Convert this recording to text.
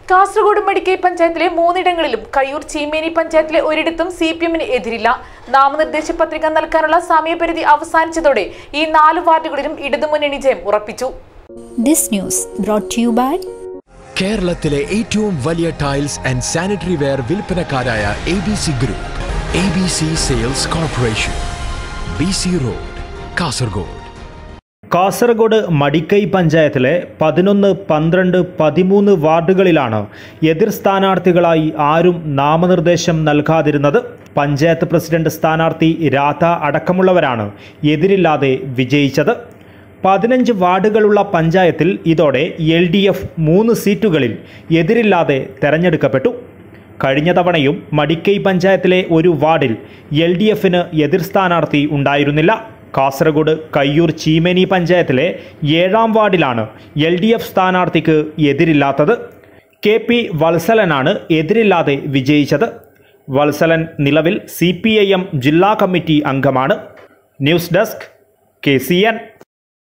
Kasaragod medical പഞ്ചായത്തിലെ മൂന്നിടങ്ങളിലും കയ്യൂർ ചീമേനി പഞ്ചായത്തിലെ ഒരിടത്തും സി പി എമ്മിന് എതിരില്ല നാമനിർദ്ദേശ പത്രിക നൽകാനുള്ള സമയപരിധി അവസാനിച്ചതോടെ ഈ നാല് വാർഡുകളിലും ഇടതുമുന്നണി ജയം ഉറപ്പിച്ചു This news brought to you by കേരളത്തിലെ ഏറ്റവും വലിയ ടൈൽസ് ആൻഡ് സാനിറ്ററി വെയർ വിൽപ്പനക്കാരായ A B C group A B C sales corporation B C road Kasaragod Kasaragod Madikkai പഞ്ചായത്തിലെ പതിനൊന്ന് പന്ത്രണ്ട് പതിമൂന്ന് വാർഡുകളിലാണ് എതിർ സ്ഥാനാർത്ഥികളായി ആരും നാമനിർദ്ദേശം നൽകാതിരുന്നത് പഞ്ചായത്ത് പ്രസിഡന്റ് സ്ഥാനാർത്ഥി രാധ അടക്കമുള്ളവരാണ് എതിരില്ലാതെ വിജയിച്ചത് പതിനഞ്ച് വാർഡുകളുള്ള പഞ്ചായത്തിൽ ഇതോടെ എൽ ഡി എഫ് മൂന്ന് സീറ്റുകളിൽ എതിരില്ലാതെ തെരഞ്ഞെടുക്കപ്പെട്ടു കഴിഞ്ഞ തവണയും മടിക്കൈ പഞ്ചായത്തിലെ ഒരു വാർഡിൽ എൽ ഡി എഫിന് എതിർ സ്ഥാനാർത്ഥി ഉണ്ടായിരുന്നില്ല കാസർഗോഡ് കയ്യൂർ ചീമേനി പഞ്ചായത്തിലെ ഏഴാം വാർഡിലാണ് എൽ ഡി എഫ് സ്ഥാനാർത്ഥിക്ക് എതിരില്ലാത്തത് കെ പി വത്സലനാണ് എതിരില്ലാതെ വിജയിച്ചത് വത്സലൻ നിലവിൽ സി പി ഐ എം ജില്ലാ കമ്മിറ്റി അംഗമാണ് news desk K C N